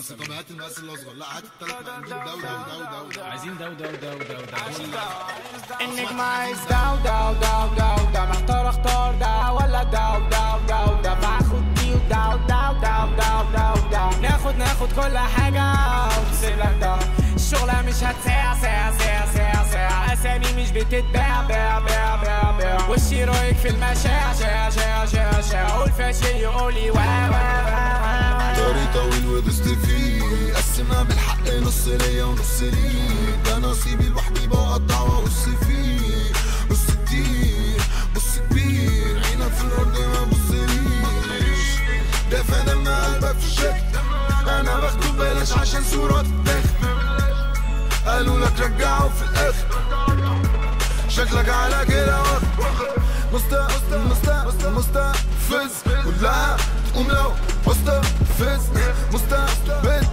بس طب هات المقاس الاصغر لا هات التلات نجيب ده وده وده وده وده عايزين ده وده وده وده وده النجم عايز ده وده وده وده وده محتار اختار ده ولا ده وده وده وده باخد دي وده وده وده وده وده وده ناخد ناخد كل حاجة ونسيب لك ده الشغلة مش هتساع ساع ساع ساع ساع أسامي مش بتتباع باع باع باع باع وشي رايك في المشاع شاع شاع شاع شاع قول فاشل يقولي وا وا وا وا طريق طويل ودست فيه قسمها بالحق نص ليا ونص ليك ده نصيبي لوحدي بقطع وابص فيه بص كتير بص كبير عينك في الارض ما بصليش دافع دم قلبك في الشكل انا باخده ببلاش عشان صورة تتاخد قالوا لك رجعه في الاخر شكلك على كده واخد مستا مستا مستا مستفز كلها تقوم لو مستفز مستبد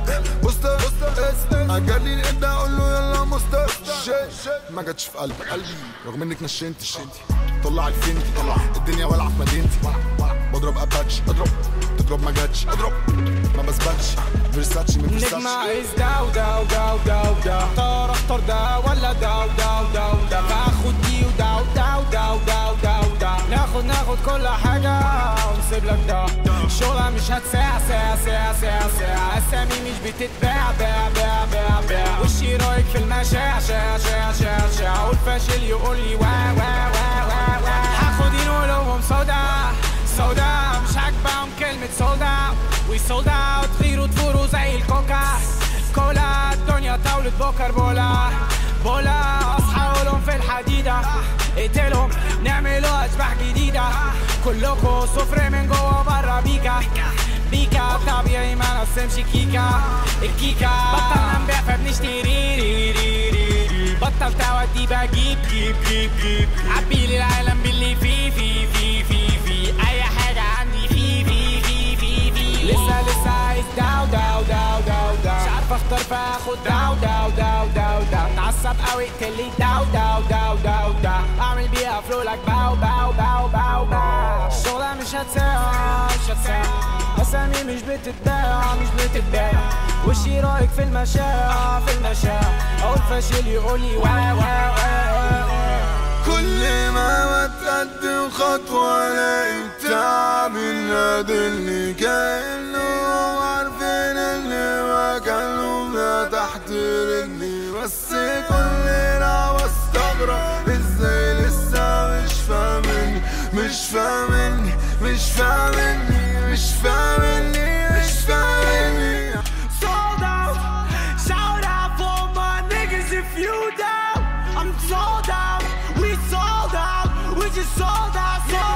مستفز اجري الابدا اقول له يلا مستفز ما جاتش في قلبي قلبي رغم انك نشنتي شنتي طلع الفنتي طلع الدنيا ولع في مدينتي بضرب اباتش اضرب تضرب ما جاتش اضرب ما بثبتش فيرساتشي من نجم فيرساتشي عايز ده وده وده وده وده اختار اختار ده ولا ده وده وده وده باخد دي وده وده وده وده وده وده ناخد ناخد كل حاجة ونسيب لك ده الشغلة مش هتساع ساع ساع ساع ساع أسامي مش بتتباع باع باع باع باع وشي رايك في المشاع شاع شاع شاع شاع قول فاشل يقول لي وا وا وا وا وا هاخد قلوبهم سودا سودا مش عاجباهم كلمة سودا وي سولد اوت غيروا تفوروا زي الكوكا كولا الدنيا طاولة بوكر بولا بولا اصحى قولهم في الحديدة اقتلهم نعملوا اشباح جديدة كلكوا صفر من جوه برا بيكا بيكا طبيعي ما نقسمش كيكا الكيكا بطلنا نبيع فبنشتري ري ري ري ري بطل تودي بجيب جيب جيب جيب عبيلي العالم باللي فيه في في في في اي حاجة عندي في في في في في لسه لسه عايز داو داو داو داو داو مش عارف اختار فاخد داو داو داو داو داو متعصب قوي اقتلي داو داو داو داو داو اعمل بيها فلو لك باو باو باو باو باو الشغلة مش هتساع مش هتساع اسامي مش بتتباع مش بتتباع وشي رايك في المشاع في المشاع اقول فاشل يقولي وا وا وا وا كل ما بتقدم خطوة الاقي بتعب النادي اللي كأنه عارفين اللي مكانهم ده تحت رجلي بس كلنا بستغرب ازاي لسه مش فاهمني مش فاهمني مش فاهمني مش فاهمني مش فاهمني sold out. Shout out for my niggas if you down. I'm sold out. We sold out. We just sold out. Sold